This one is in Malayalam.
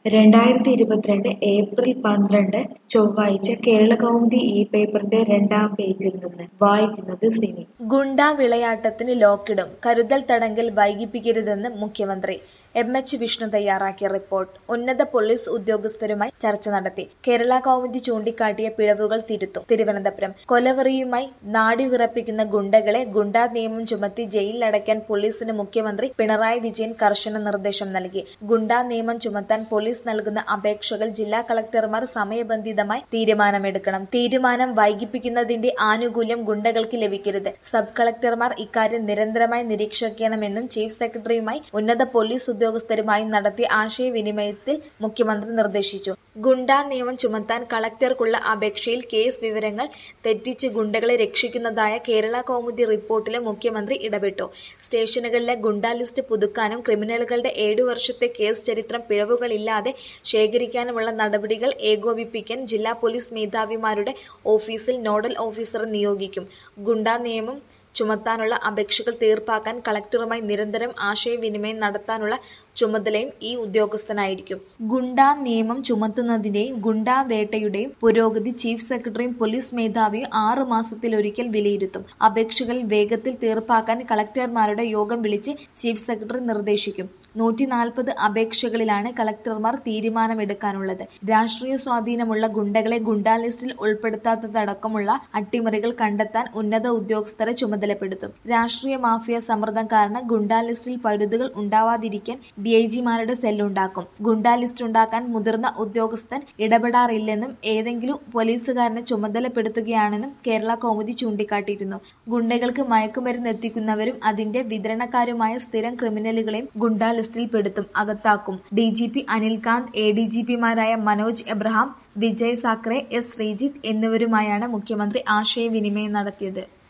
രണ്ടായിരത്തി ഇരുപത്തിരണ്ട് ഏപ്രിൽ പന്ത്രണ്ട് ചൊവ്വാഴ്ച കേരളകൗമുദി ഈ പേപ്പറിന്റെ രണ്ടാം പേജിൽ നിന്ന് വായിക്കുന്നത് സിനി ഗുണ്ടാ വിളയാട്ടത്തിന് ലോക്കിടും കരുതൽ തടങ്കൽ വൈകിപ്പിക്കരുതെന്ന് മുഖ്യമന്ത്രി എം എച്ച് വിഷ്ണു തയ്യാറാക്കിയ റിപ്പോർട്ട് ഉന്നത പോലീസ് ഉദ്യോഗസ്ഥരുമായി ചർച്ച നടത്തി കേരള കൗമുദി ചൂണ്ടിക്കാട്ടിയ പിഴവുകൾ തിരുത്തും തിരുവനന്തപുരം കൊലവെറിയുമായി നാടി വിറപ്പിക്കുന്ന ഗുണ്ടകളെ ഗുണ്ടാ നിയമം ചുമത്തി ജയിലിലടയ്ക്കാൻ പോലീസിന് മുഖ്യമന്ത്രി പിണറായി വിജയൻ കർശന നിർദ്ദേശം നൽകി ഗുണ്ടാ നിയമം ചുമത്താൻ പോലീസ് നൽകുന്ന അപേക്ഷകൾ ജില്ലാ കളക്ടർമാർ സമയബന്ധിതമായി തീരുമാനമെടുക്കണം തീരുമാനം വൈകിപ്പിക്കുന്നതിന്റെ ആനുകൂല്യം ഗുണ്ടകൾക്ക് ലഭിക്കരുത് സബ് കളക്ടർമാർ ഇക്കാര്യം നിരന്തരമായി നിരീക്ഷിക്കണമെന്നും ചീഫ് സെക്രട്ടറിയുമായി ഉന്നത പോലീസ് ഉദ്യോഗസ്ഥരുമായും നടത്തിയ ആശയവിനിമയത്തിൽ മുഖ്യമന്ത്രി നിർദ്ദേശിച്ചു ഗുണ്ടാ നിയമം ചുമത്താൻ കളക്ടർക്കുള്ള അപേക്ഷയിൽ കേസ് വിവരങ്ങൾ തെറ്റിച്ച് ഗുണ്ടകളെ രക്ഷിക്കുന്നതായ കേരള കൗമുദി റിപ്പോർട്ടിലും മുഖ്യമന്ത്രി ഇടപെട്ടു സ്റ്റേഷനുകളിലെ ഗുണ്ടാ ലിസ്റ്റ് പുതുക്കാനും ക്രിമിനലുകളുടെ ഏഴു വർഷത്തെ കേസ് ചരിത്രം പിഴവുകളില്ലാതെ ശേഖരിക്കാനുമുള്ള നടപടികൾ ഏകോപിപ്പിക്കാൻ ജില്ലാ പോലീസ് മേധാവിമാരുടെ ഓഫീസിൽ നോഡൽ ഓഫീസറെ നിയോഗിക്കും ഗുണ്ടാ നിയമം ചുമത്താനുള്ള അപേക്ഷകൾ തീർപ്പാക്കാൻ കളക്ടറുമായി നിരന്തരം ആശയവിനിമയം നടത്താനുള്ള ചുമതലയും ഈ ഉദ്യോഗസ്ഥനായിരിക്കും ഗുണ്ടാ നിയമം ചുമത്തുന്നതിന്റെയും ഗുണ്ടാ വേട്ടയുടെയും പുരോഗതി ചീഫ് സെക്രട്ടറിയും പോലീസ് മേധാവിയും ആറു മാസത്തിലൊരിക്കൽ വിലയിരുത്തും അപേക്ഷകൾ വേഗത്തിൽ തീർപ്പാക്കാൻ കളക്ടർമാരുടെ യോഗം വിളിച്ച് ചീഫ് സെക്രട്ടറി നിർദ്ദേശിക്കും നൂറ്റി നാൽപ്പത് അപേക്ഷകളിലാണ് കളക്ടർമാർ തീരുമാനമെടുക്കാനുള്ളത് രാഷ്ട്രീയ സ്വാധീനമുള്ള ഗുണ്ടകളെ ഗുണ്ടാ ലിസ്റ്റിൽ ഉൾപ്പെടുത്താത്തതടക്കമുള്ള അട്ടിമറികൾ കണ്ടെത്താൻ ഉന്നത ഉദ്യോഗസ്ഥരെ ചുമതലപ്പെടുത്തും രാഷ്ട്രീയ മാഫിയ സമ്മർദ്ദം കാരണം ഗുണ്ടാ ലിസ്റ്റിൽ പഴുതുകൾ ഉണ്ടാവാതിരിക്കാൻ ഡിഐജിമാരുടെ സെല്ലുണ്ടാക്കും ഗുണ്ടാ ലിസ്റ്റ് ഉണ്ടാക്കാൻ മുതിർന്ന ഉദ്യോഗസ്ഥൻ ഇടപെടാറില്ലെന്നും ഏതെങ്കിലും പോലീസുകാരനെ ചുമതലപ്പെടുത്തുകയാണെന്നും കേരള കൗമുദി ചൂണ്ടിക്കാട്ടിയിരുന്നു ഗുണ്ടകൾക്ക് മയക്കുമരുന്ന് എത്തിക്കുന്നവരും അതിന്റെ വിതരണക്കാരുമായ സ്ഥിരം ക്രിമിനലുകളെയും ഗുണ്ടാ ലിസ്റ്റിൽ പെടുത്തും അകത്താക്കും D G P Anilkant A D G പിമാരായ മനോജ് എബ്രഹാം വിജയ് സാക്കറെ എസ് ശ്രീജിത്ത് എന്നിവരുമായാണ് മുഖ്യമന്ത്രി ആശയവിനിമയം നടത്തിയത്